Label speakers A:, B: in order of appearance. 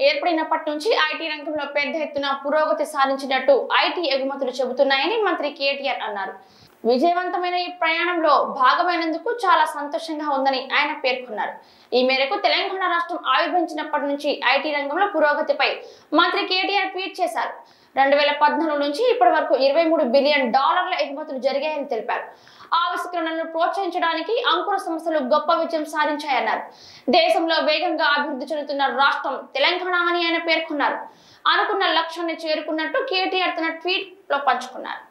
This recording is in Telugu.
A: ఏర్పడినప్పటి నుంచి ఐటీ రంగంలో పెద్ద ఎత్తున పురోగతి సాధించినట్టు ఐటీ ఎగుమతులు చెబుతున్నాయని మంత్రి కేటీఆర్ అన్నారు విజయవంతమైన ఈ ప్రయాణంలో భాగమైనందుకు చాలా సంతోషంగా ఉందని ఆయన పేర్కొన్నారు ఈ మేరకు తెలంగాణ రాష్ట్రం ఆవిర్భవించినప్పటి నుంచి ఐటీ రంగంలో పురోగతిపై మంత్రి కేటీఆర్ ట్వీట్ చేశారు రెండు వేల పద్నాలుగు నుంచి ఇప్పటి వరకు ఇరవై మూడు బిలియన్ డాలర్ల ఎగుమతులు జరిగాయని తెలిపారు ఆవిష్కరణలను ప్రోత్సహించడానికి అంకుర సంస్థలు గొప్ప విజయం సాధించాయన్నారు దేశంలో వేగంగా అభివృద్ధి చెందుతున్న రాష్ట్రం తెలంగాణ అని ఆయన పేర్కొన్నారు అనుకున్న లక్ష్యాన్ని చేరుకున్నట్టు కేటీఆర్ తన ట్వీట్ లో పంచుకున్నారు